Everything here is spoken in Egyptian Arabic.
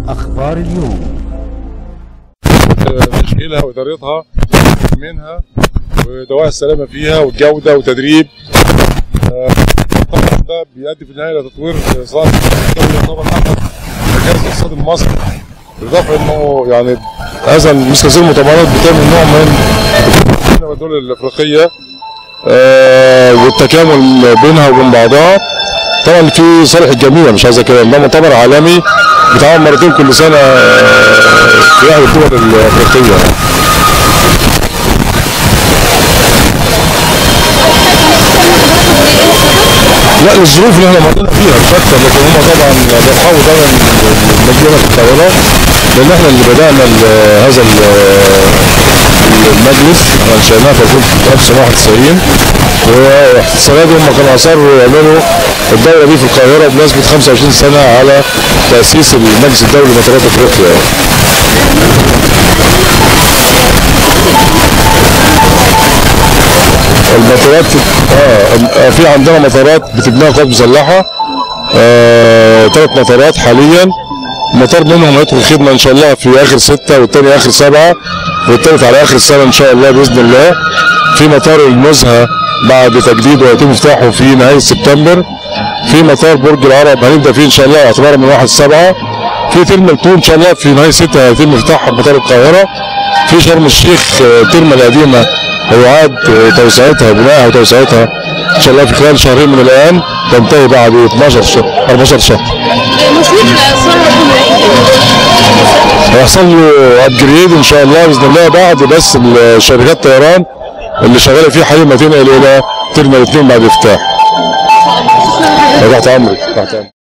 أخبار اليوم تشغيلها وادارتها منها ودواعي السلامه فيها والجوده وتدريب آه، طبعا ده بيؤدي في النهايه الى تطوير صناعه الدوله يعتبر احد مجالس الاقتصاد المصري بالاضافه انه يعني هذا مثل هذه المؤتمرات بتعمل نوع من الدول الافريقيه آه، والتكامل بينها وبين بعضها طبعا في صالح الجميع مش عايز كده ده مؤتمر عالمي بيتعمل مرتين كل سنه آه، في احد الدول الافريقيه لا الظروف اللي احنا مرينا فيها مش اكتر لكن هم طبعا بيرحبوا دايما المجلس القاهره لان احنا اللي بدانا ال- هذا ال- المجلس احنا انشأناه في 1991 والسنه دي هم كانوا اصروا يعملوا الدوره دي في القاهره بمناسبه 25 سنه على تاسيس المجلس الدولي لمطارات افريقيا المطارات اه آه، في عندنا مطارات بتبنيها قوات مسلحه آه، ثلاث مطارات حاليا مطار منهم هيدخل خدمه ان شاء الله في اخر سته والتاني اخر سبعه والتالت على اخر السنه ان شاء الله باذن الله في مطار النزهه بعد تجديده ويتم افتتاحه في نهايه سبتمبر في مطار برج العرب هنبدا فيه ان شاء الله اعتبارا من 1 7 في ترمينال 2 ان شاء الله في نهايه 6 هيتم افتتاحها بمطار القاهره في شرم الشيخ آه، الترمه القديمه هيعاد آه، توسعتها بنائها وتوسعتها ان شاء الله في خلال شهرين من الان تنتهي بعد 12 شهر 14 شهر مشروع الاسرار هيحصل له ابجريد ان شاء الله باذن الله بعد بس شركات الطيران اللي شغاله فيه حاليا ما تنقل الى ترمينال 2 بعد افتتاح تحت امرك تحت امرك